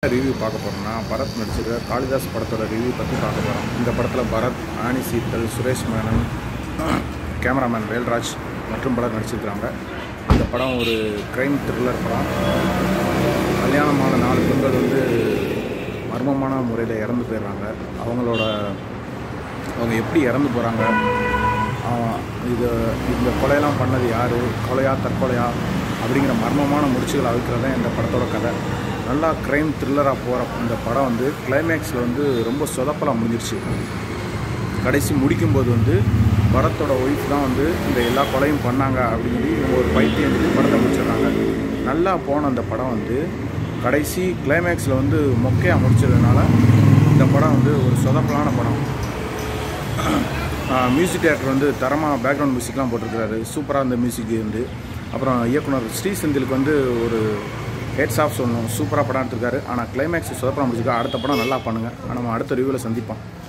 review பார்க்க போகிறோம்னா பரத் நடிச்சிருக்க காளிதாஸ் படத்தோட ரிவ்யூ பற்றி பார்க்க போகிறோம் இந்த படத்தில் பரத் ஆனி சீத்தல் சுரேஷ் மேனன் கேமராமேன் வேல்ராஜ் மற்றும் பலர் நடிச்சிருக்கிறாங்க இந்த படம் ஒரு க்ரைம் த்ரில்லர் படம் கல்யாணமான நாலு பெண்கள் வந்து மர்மமான முறையில் இறந்து போயிடுறாங்க அவங்களோட அவங்க எப்படி இறந்து போகிறாங்க இது இந்த கொலையெல்லாம் பண்ணது யார் கொலையா தற்கொலையா அப்படிங்கிற மர்மமான முடிச்சுகள் அவிக்கிறது தான் இந்த படத்தோட கதை நல்லா க்ரைம் த்ரில்லராக போகிற இந்த படம் வந்து கிளைமேக்ஸில் வந்து ரொம்ப சொதப்பலாக முடிஞ்சிருச்சு கடைசி முடிக்கும்போது வந்து பரத்தோட ஒய்ஃப் தான் வந்து இந்த எல்லா கொலையும் பண்ணாங்க அப்படின்னு சொல்லி இவங்க ஒரு பைத்தியம் சொல்லி படத்தை முடிச்சிடுறாங்க நல்லா போன அந்த படம் வந்து கடைசி கிளைமேக்ஸில் வந்து மொக்கையாக முடிச்சதுனால இந்த படம் வந்து ஒரு சொதப்பலான படம் மியூசிக் டேரக்டர் வந்து தரமாக பேக்ரவுண்ட் மியூசிக்லாம் போட்டிருக்கிறாரு சூப்பராக இந்த மியூசிக் வந்து அப்புறம் இயக்குனர் ஸ்ரீ செந்திலுக்கு வந்து ஒரு ஹெட்ஸ் ஆஃப் சொல்லணும் சூப்பராக படம் எடுத்திருக்காரு ஆனால் கிளைமேக்ஸ் சொதப்படம் முடிச்சிருக்கா அடுத்த படம் நல்லா பண்ணுங்கள் நம்ம அடுத்த ரிவ்யூவில் சந்திப்போம்